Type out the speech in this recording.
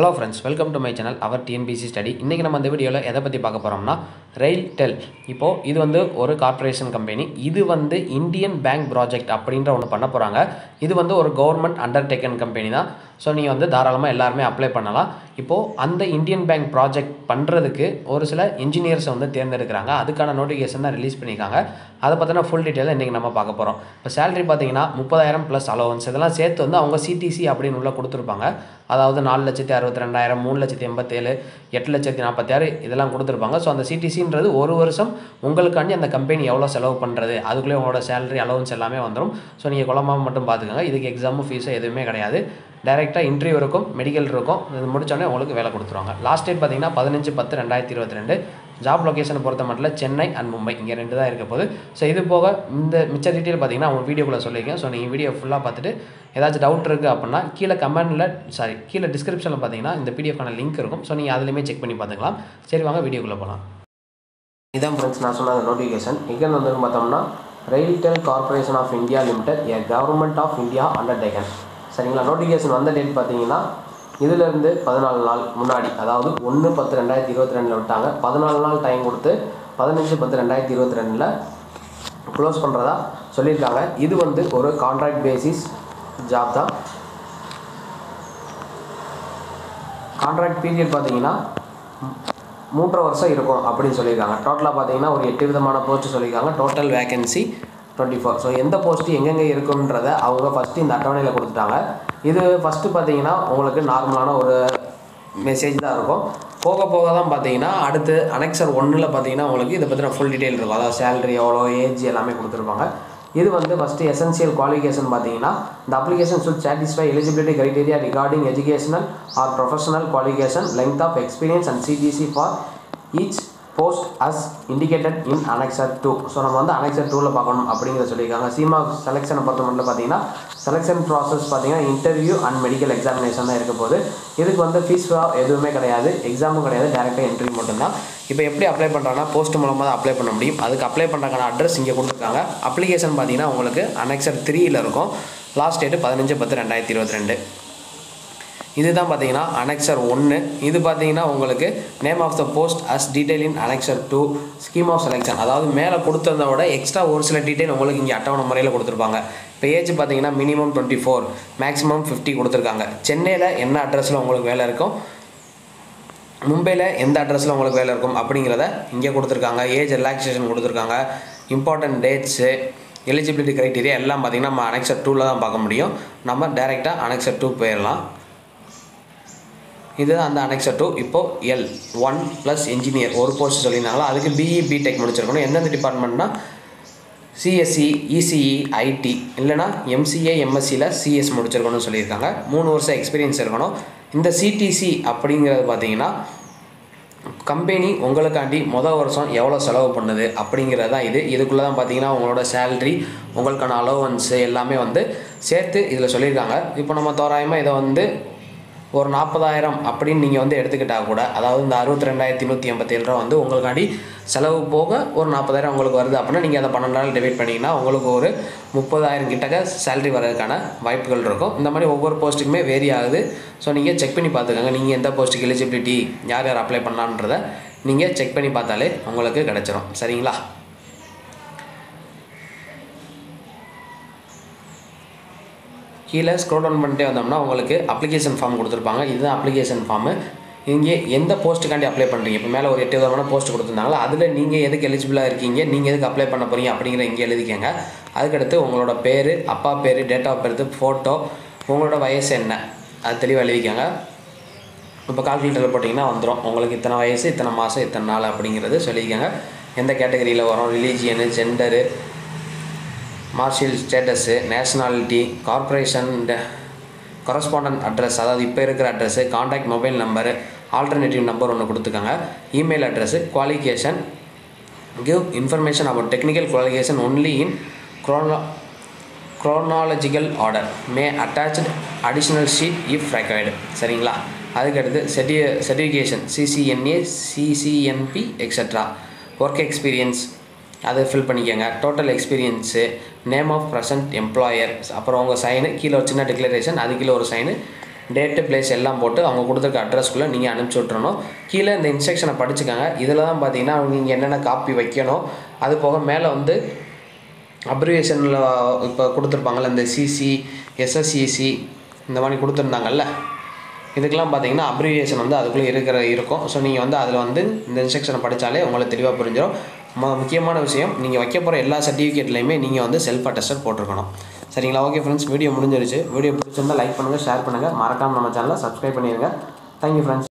hello friends welcome to my channel our TNPSC study இன்றைக்கி நம்ம இந்த வீடியோவில் எதை பற்றி பார்க்க போகிறோம்னா ரெயில் டெல் இப்போது இது வந்து ஒரு கார்ப்பரேஷன் கம்பெனி இது வந்து இந்தியன் பேங்க் ப்ராஜெக்ட் அப்படின்ற ஒன்று பண்ண போகிறாங்க இது வந்து ஒரு கவர்மெண்ட் அண்டர்டேக்கன் கம்பெனி தான் ஸோ நீங்கள் வந்து தாராளமாக எல்லாருமே அப்ளை பண்ணலாம் இப்போது அந்த இந்தியன் பேங்க் ப்ராஜெக்ட் பண்ணுறதுக்கு ஒரு சில இன்ஜினியர்ஸை வந்து தேர்ந்தெடுக்கிறாங்க அதுக்கான நோட்டிஃபிகேஷன் தான் ரிலீஸ் பண்ணியிருக்காங்க அதை பற்றின ஃபுல் டீட்டெயில் இன்றைக்கி நம்ம பார்க்க போகிறோம் இப்போ சேலரி பார்த்தீங்கன்னா முப்பதாயிரம் ப்ளஸ் அலவன்ஸ் இதெல்லாம் சேர்த்து வந்து அவங்க சிடிசி அப்படின்னு உள்ள கொடுத்துருப்பாங்க அதாவது நாலு லட்சத்தி அறுபத்தி ரெண்டாயிரம் மூணு லட்சத்தி எண்பத்தேழு எட்டு லட்சத்தி நாற்பத்தாறு இதெல்லாம் கொடுத்துருப்பாங்க ஸோ அந்த சிடிசின்றது ஒரு வருஷம் உங்களுக்காண்டி அந்த கம்பெனி எவ்வளோ செலவு பண்ணுறது அதுக்குள்ளே உங்களோட சேலரி அலவன்ஸ் எல்லாமே வந்துடும் ஸோ நீங்கள் குழம்பாம மட்டும் பார்த்துக்கோங்க இதுக்கு எக்ஸாமும் ஃபீஸும் எதுவுமே கிடையாது டேரெக்டாக இன்டர்வியூ இருக்கும் மெடிக்கல் இருக்கும் இது முடிச்சோடனே உங்களுக்கு வேலை கொடுத்துருவாங்க லாஸ்ட் டேட் பார்த்தீங்கன்னா பதினஞ்சு பத்து ரெண்டாயிரத்தி இருபத்தி ரெண்டு ஜாப் லொக்கேஷனை பொறுத்த மட்டும் சென்னை அண்ட் மும்பை இங்கே ரெண்டு தான் இருக்க போகுது ஸோ இது போக இந்த மிச்ச டீட்டெயில் பார்த்தீங்கன்னா அவங்க வீடியோக்குள்ளே சொல்லியிருக்கேன் ஸோ நீங்கள் வீடியோ ஃபுல்லாக பார்த்துட்டு ஏதாச்சும் டவுட் இருக்குது அப்படின்னா கீழே கமெண்டில் சாரி கீழே டிஸ்கிரிப்ஷனில் பார்த்தீங்கன்னா இந்த பிடிஎஃப்கான லிங்க் இருக்கும் ஸோ நீங்கள் அதுலேயுமே செக் பண்ணி பார்த்துக்கலாம் சரி வாங்க வீடியோக்குள்ளே போகலாம் இதான் ஃப்ரெண்ட்ஸ் நான் சொன்ன அந்த நோட்டிஃபிகேஷன் இங்கே வந்து பார்த்தோம்னா RailTel corporation of India limited a government of India undertaken சரிங்களா நோட்டிஃபிகேஷன் வந்த டேட் பார்த்தீங்கன்னா இதிலேருந்து பதினாலு நாள் முன்னாடி அதாவது ஒன்று பத்து ரெண்டாயிரத்தி இருபத்தி ரெண்டில் விட்டாங்க பதினாலு நாள் டைம் கொடுத்து பதினஞ்சு பத்து ரெண்டாயிரத்தி இருபத்தி ரெண்டில் க்ளோஸ் பண்ணுறதா சொல்லியிருக்காங்க இது வந்து ஒரு கான்ட்ராக்ட் பேசிஸ் ஜாப் தான் கான்ட்ராக்ட் பீரியட் பார்த்தீங்கன்னா மூன்றரை வருஷம் இருக்கும் அப்படின்னு சொல்லியிருக்காங்க டோட்டலாக பார்த்தீங்கன்னா ஒரு எட்டு விதமான போஸ்ட் சொல்லியிருக்காங்க total vacancy twenty four so எந்த போஸ்ட்டு எங்கெங்கே இருக்குன்றத அவங்க ஃபஸ்ட்டு இந்த அட்டவணையில் கொடுத்துட்டாங்க இது ஃபஸ்ட்டு பார்த்தீங்கன்னா உங்களுக்கு நார்மலான ஒரு மெசேஜ் தான் இருக்கும் போக போக தான் பார்த்தீங்கன்னா அடுத்து அனெக்சர் ஒன்றில் பார்த்தீங்கன்னா உங்களுக்கு இதை பற்றின ஃபுல் டீட்டெயில் இருக்கும் அதாவது சேலரி எவ்வளோ ஏஜ் எல்லாமே கொடுத்துருப்பாங்க இது வந்து ஃபஸ்ட்டு எசென்சியல் குவாலிஃபிகேஷன் பார்த்தீங்கன்னா இந்த application should satisfy eligibility criteria regarding educational or professional qualification length of experience and CTC for each post as indicated in annexure two so நம்ம வந்து அனெக்சர் டூவில் பார்க்கணும் அப்படிங்கிறத சொல்லியிருக்காங்க சீமா செலெக்ஷனை பொறுத்த மட்டும் பார்த்தீங்கன்னா செலெக்ஷன் ப்ராசஸ் பார்த்தீங்கன்னா இன்டர்வியூ அண்ட் மெடிக்கல் எக்ஸாமினேஷன் தான் இருக்க போது இதுக்கு வந்து ஃபீஸ் எதுவுமே கிடையாது எக்ஸாமும் கிடையாது டேரெக்டாக இன்டர்வியூ மட்டும்தான் இப்போ எப்படி அப்ளை பண்ணுறாங்கன்னா போஸ்ட் மூலமாக தான் அப்ளை பண்ண முடியும் அதுக்கு அப்ளை பண்ணுறதுக்கான அட்ரஸ் இங்கே கொடுத்துருக்காங்க அப்ளிகேஷன் பார்த்தீங்கன்னா உங்களுக்கு அனெக்சர் த்ரீயில் இருக்கும் லாஸ்ட் டேட்டு பதினஞ்சு பத்து ரெண்டாயிரத்தி இருபத்தி ரெண்டு இதுதான் பார்த்தீங்கன்னா அனெக்சர் ஒன்று இது பார்த்தீங்கன்னா உங்களுக்கு name of the post as detail in annexure two scheme of selection அதாவது மேலே கொடுத்ததை விட எக்ஸ்ட்ரா ஒரு சில டீட்டெயில் உங்களுக்கு இங்கே அட்டவணை முறையில் கொடுத்துருப்பாங்க இப்போ ஏஜ் பார்த்தீங்கன்னா minimum twenty four maximum fifty கொடுத்துருக்காங்க சென்னையில் என்ன அட்ரஸில் உங்களுக்கு வேலை இருக்கும் மும்பையில் எந்த அட்ரஸில் உங்களுக்கு வேலை இருக்கும் அப்படிங்கிறத இங்கே கொடுத்துருக்காங்க ஏஜ் ரிலாக்ஸேஷன் கொடுத்துருக்காங்க இம்பார்ட்டன்ட் டேட்ஸு எலிஜிபிலிட்டி க்ரைட்டீரியா எல்லாம் பார்த்திங்கன்னா நம்ம அனெக்சர் டூவில் தான் பார்க்க முடியும் நம்ம டேரெக்டாக அனெக்சர் டூ போயிடலாம் இது அந்த அனெக்சர் டூ இப்போது எல் ஒன் ப்ளஸ் இன்ஜினியர் ஒரு போஸ்ட் சொல்லியிருந்தாங்களோ அதுக்கு பிஇ பிடெக் முடிச்சிருக்கணும் எந்தெந்த டிபார்ட்மெண்ட்னா சிஎஸ்சி இசிஇ ஐடி இல்லைனா எம்சிஏ எம்எஸ்சியில் சிஎஸ் முடிச்சிருக்கணும்னு சொல்லியிருக்காங்க மூணு வருஷம் எக்ஸ்பீரியன்ஸ் இருக்கணும் இந்த சிடிசி அப்படிங்கிறது பார்த்தீங்கன்னா கம்பெனி உங்களுக்காண்டி மொதல் வருஷம் எவ்வளோ செலவு பண்ணுது அப்படிங்கிறது தான் இது இதுக்குள்ளே தான் பார்த்தீங்கன்னா உங்களோட சேல்ரி உங்களுக்கான அலோவன்ஸு எல்லாமே வந்து சேர்த்து இதில் சொல்லியிருக்காங்க இப்போ நம்ம தோராயமாக இதை வந்து ஒரு நாற்பதாயிரம் அப்படின்னு நீங்கள் வந்து எடுத்துக்கிட்டால் கூட அதாவது இந்த அறுபத்தி ரெண்டாயிரத்தி நூற்றி எண்பத்தேழு ரூபா வந்து உங்களுக்காண்டி செலவு போக ஒரு நாற்பதாயிரம் உங்களுக்கு வருது அப்படின்னா நீங்கள் அதை பன்னெண்டு நாள் டிவைட் பண்ணிங்கன்னா உங்களுக்கு ஒரு முப்பதாயிரம் கிட்டக்க சேலரி வர்றதுக்கான வாய்ப்புகள் இருக்கும் இந்த மாதிரி ஒவ்வொரு போஸ்ட்டுக்குமே வேரி ஆகுது ஸோ நீங்கள் செக் பண்ணி பார்த்துக்கோங்க நீங்கள் எந்த போஸ்ட்டுக்கு எலிஜிபிலிட்டி யார் யார் அப்ளை பண்ணலான்றதை நீங்கள் செக் பண்ணி பார்த்தாலே உங்களுக்கு கிடச்சிரும் சரிங்களா கீழே ஸ்க்ரோல் டவுன் பண்ணிட்டே வந்தோம்னா உங்களுக்கு அப்ளிகேஷன் ஃபார்ம் கொடுத்துருப்பாங்க இதுதான் அப்ளிகேஷன் ஃபார்மு இங்கே எந்த போஸ்ட்டுக்காண்டி அப்ளை பண்ணுறீங்க இப்போ மேலே ஒரு எட்டு விதமான போஸ்ட் கொடுத்துருந்தாங்களா அதில் நீங்கள் எதுக்கு எலிஜிபிளாக இருக்கீங்க நீங்கள் எதுக்கு அப்ளை பண்ண போகிறீங்க அப்படிங்கிற இங்கே எழுதிக்கங்க அதுக்கடுத்து உங்களோட பேர் அப்பா பேர் டேட் ஆஃப் பர்த் ஃபோட்டோ உங்களோட வயசு என்ன அது தெளிவாக எழுதிக்கங்க இப்போ கால்குலேட்டர் போட்டிங்கன்னா வந்துடும் உங்களுக்கு இத்தனை வயசு இத்தனை மாதம் இத்தனை நாள் அப்படிங்கிறது சொல்லிக்கோங்க எந்த கேட்டகரியில் வரும் religion gender marital status nationality corporation correspondent address அதாவது இப்போ இருக்கிற address contact mobile number alternative number ஒன்று கொடுத்துக்கோங்க email address qualification give information about technical qualification only in க்ரோனோ chronological order may attach additional sheet if required சரிங்களா அதுக்கடுத்து செர்டி certification CCNA CCNP extra work experience அதை ஃபில் பண்ணிக்கோங்க total experience name of present employer அப்புறம் உங்கள் sign கீழே ஒரு சின்ன டிக்ளரேஷன் அது கீழே ஒரு சைனு டேட்டு பிளேஸ் எல்லாம் போட்டு அவங்க கொடுத்துருக்க அட்ரஸ்க்குள்ளே நீங்கள் அனுப்பிச்சி விட்றணும் கீழே இந்த இன்ஸ்ட்ரக்ஷனை படிச்சுக்கோங்க இதில் தான் பார்த்தீங்கன்னா நீங்கள் என்னென்ன காப்பி வைக்கணும் அது போக மேலே வந்து அப்ரிவேஷனில் இப்போ கொடுத்துருப்பாங்கல்ல இந்த சிசி எஸ்எஸ்சிசி இந்த மாதிரி கொடுத்துருந்தாங்கல்ல இதுக்கெல்லாம் பார்த்தீங்கன்னா அப்ரிவியேஷன் வந்து அதுக்குள்ளே இருக்கிற இருக்கும் ஸோ நீங்கள் வந்து அதில் வந்து இந்த இன்ஸ்ட்ரக்ஷனை படித்தாலே உங்களுக்கு தெளிவாக புரிஞ்சிடும் ம முக்கியமான விஷயம் நீங்கள் வைக்க போகிற எல்லா சர்டிஃபிகேட்லையுமே நீங்கள் வந்து செல்ஃப் அட்டஸ்டட் போட்டிருக்கணும் சரிங்களா ஓகே ஃப்ரெண்ட்ஸ் வீடியோ முடிஞ்சிருச்சு வீடியோ பிடிச்சிருந்தா லைக் பண்ணுங்கள் ஷேர் பண்ணுங்கள் மறக்காமல் நம்ம சேனலை சப்ஸ்கிரைப் பண்ணிடுங்க தேங்க்யூ ஃப்ரெண்ட்ஸ்